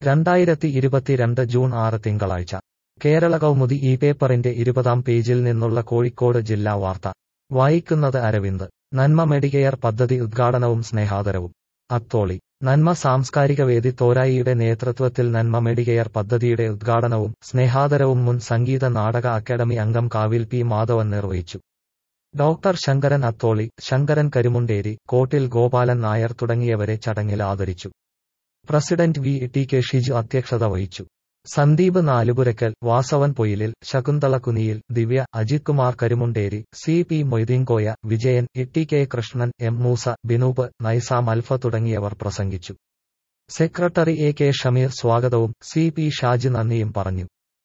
രണ്ടായിരത്തി ഇരുപത്തിരണ്ട് ജൂൺ ആറ് തിങ്കളാഴ്ച കേരള കൗമുദി ഈ പേപ്പറിന്റെ ഇരുപതാം പേജിൽ നിന്നുള്ള കോഴിക്കോട് ജില്ലാ വാർത്ത വായിക്കുന്നത് അരവിന്ദ് നന്മ മെഡികെയർ പദ്ധതി ഉദ്ഘാടനവും സ്നേഹാദരവും അത്തോളി നന്മ സാംസ്കാരിക വേദി തോരായിയുടെ നേതൃത്വത്തിൽ നന്മ മെഡികെയർ പദ്ധതിയുടെ ഉദ്ഘാടനവും സ്നേഹാദരവും മുൻ സംഗീത നാടക അക്കാദമി അംഗം കാവിൽ പി മാധവൻ നിർവഹിച്ചു ഡോക്ടർ ശങ്കരൻ അത്തോളി ശങ്കരൻ കരുമുണ്ടേരി കോട്ടിൽ ഗോപാലൻ നായർ തുടങ്ങിയവരെ ചടങ്ങിൽ ആദരിച്ചു president V T K Shiju അധ്യക്ഷത വഹിച്ചു Sandeep Nalupurakkal Vasavan Poyilil Shakuntala Kuniyil Divya Ajith Kumar Karumunderi C P Moideenkoya Vijayan E K Krishnan M Moosa Binoop Naizam Alfa തുടങ്ങിയവർ പ്രസംഗിച്ചു സെക്രട്ടറി എ കെ ഷമീർ സ്വാഗതവും സി പി ഷാജി നന്ദിയും പറഞ്ഞു